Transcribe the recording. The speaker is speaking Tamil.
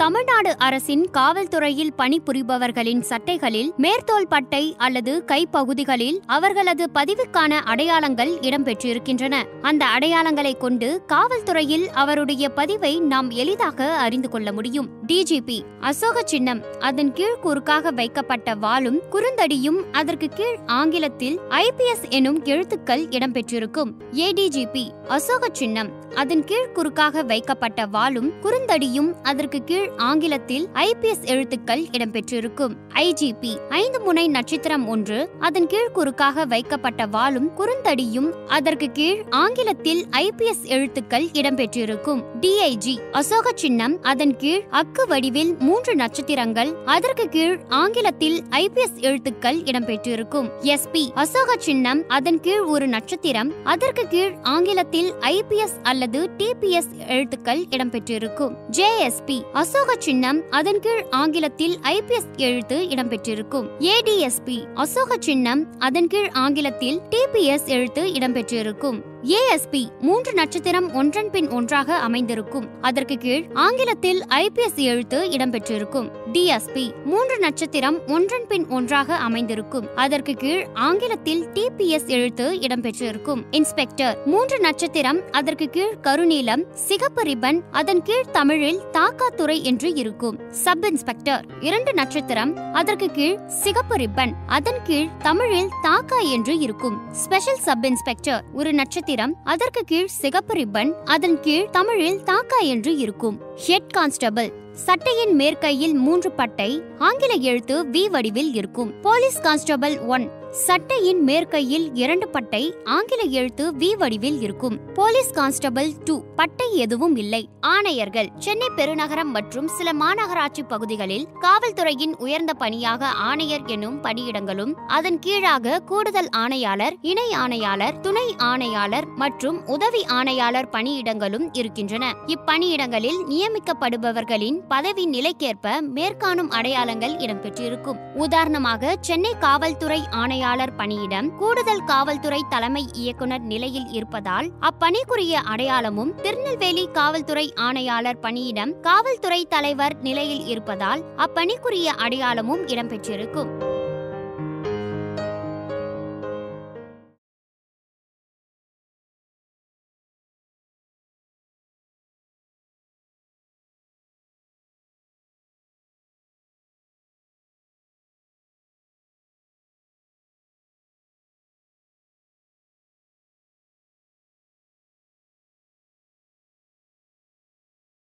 தமிழ்நாடு அரசின் காவல்துறையில் பணிபுரிபவர்களின் சட்டைகளில் மேற்தோல் பட்டை அல்லது கைப்பகுதிகளில் அவர்களது பதிவுக்கான அடையாளங்கள் இடம்பெற்றிருக்கின்றன அந்த அடையாளங்களை கொண்டு காவல்துறையில் அவருடைய பதிவை நாம் எளிதாக அறிந்து கொள்ள முடியும் டிஜிபி அசோக சின்னம் அதன் கீழ் குறுக்காக வைக்கப்பட்ட வாளும் குறுந்தடியும் அதற்கு கீழ் ஆங்கிலத்தில் ஐபிஎஸ் எனும் எழுத்துக்கள் இடம்பெற்றிருக்கும் ஏடிஜிபி அசோக சின்னம் அதன் கீழ் குறுக்காக வைக்கப்பட்ட வாளும் குறுந்தடியும் அதற்கு கீழ் ஆங்கிலத்தில் ஐபிஎஸ் எழுத்துக்கள் இடம்பெற்றிருக்கும் ஐஜிபி ஐந்து முனை நட்சத்திரம் ஒன்று அதன் கீழ் குறுக்காக வைக்கப்பட்ட வாளும் குறுந்தடியும் அதற்கு கீழ் ஆங்கிலத்தில் ஐபிஎஸ் எழுத்துக்கள் இடம்பெற்றிருக்கும் டிஐஜி அசோக சின்னம் அதன் கீழ் அக்கு வடிவில் மூன்று நட்சத்திரங்கள் அதற்கு கீழ் ஆங்கிலத்தில் ஐபிஎஸ் எழுத்துக்கள் இடம்பெற்றிருக்கும் எஸ்பி அசோக சின்னம் அதன் கீழ் ஒரு நட்சத்திரம் அதற்கு கீழ் ஆங்கிலத்தில் ஐபிஎஸ் அல்லது டிபிஎஸ் எழுத்துக்கள் இடம்பெற்றிருக்கும் ஜேஎஸ்பி அசோக சின்னம் அதன் கீழ் ஆங்கிலத்தில் ஐபிஎஸ் எழுத்து இடம்பெற்றிருக்கும் ஏடிஎஸ்பி அசோக சின்னம் அதன் கீழ் ஆங்கிலத்தில் டிபிஎஸ் எழுத்து இடம்பெற்றிருக்கும் ஏஎஸ்பி மூன்று நட்சத்திரம் ஒன்றன் பின் ஒன்றாக அமைந்திருக்கும் அதற்கு கீழ் ஆங்கிலத்தில் ஐபிஎஸ் எழுத்து இடம்பெற்றிருக்கும் டிஎஸ்பி மூன்று நட்சத்திரம் ஒன்றன் பின் ஒன்றாக அமைந்திருக்கும் அதற்கு கீழ் ஆங்கிலத்தில் டிபிஎஸ் எழுத்து இடம்பெற்றிருக்கும் இன்ஸ்பெக்டர் மூன்று நட்சத்திரம் அதற்கு கீழ் கருநீலம் சிகப்பு ரிப்பன் அதன் கீழ் தமிழில் தாக்காத்துறை என்று இருக்கும் சப் இன்ஸ்பெக்டர் இரண்டு நட்சத்திரம் அதற்கு கீழ் சிகப்பு ரிப்பன் அதன் கீழ் தமிழில் தாக்கா என்று இருக்கும் ஸ்பெஷல் சப் இன்ஸ்பெக்டர் ஒரு நட்சத்திரம் அதற்கு கீழ் சிகப்பு ரிப்பன் அதன் கீழ் தமிழில் தாக்கா என்று இருக்கும் ஹெட் கான்ஸ்டபிள் சட்டையின் மேற்கையில் மூன்று பட்டை ஆங்கில எழுத்து வி வடிவில் இருக்கும் போலீஸ் கான்ஸ்டபிள் ஒன் சட்டையின் மேற்கையில் இரண்டு பட்டை ஆங்கில எழுத்து வி வடிவில் இருக்கும் போலீஸ் கான்ஸ்டபிள் டூ பட்டை எதுவும் இல்லை ஆணையர்கள் சென்னை பெருநகரம் மற்றும் சில மாநகராட்சி பகுதிகளில் காவல்துறையின் உயர்ந்த பணியாக ஆணையர் எனும் பணியிடங்களும் அதன் கீழாக கூடுதல் ஆணையாளர் இணை ஆணையாளர் துணை ஆணையாளர் மற்றும் உதவி ஆணையாளர் பணியிடங்களும் இருக்கின்றன இப்பணியிடங்களில் நியமிக்கப்படுபவர்களின் பதவி நிலைக்கேற்ப மேற்காணும் அடையாளங்கள் இடம்பெற்றிருக்கும் உதாரணமாக சென்னை காவல்துறை ஆணைய ஆணையாளர் பணியிடம் கூடுதல் காவல்துறை தலைமை இயக்குனர் நிலையில் இருப்பதால் அப்பணிக்குரிய அடையாளமும் திருநெல்வேலி காவல்துறை ஆணையாளர் பணியிடம் காவல்துறை தலைவர் நிலையில் இருப்பதால் அப்பணிக்குரிய அடையாளமும் இடம்பெற்றிருக்கும்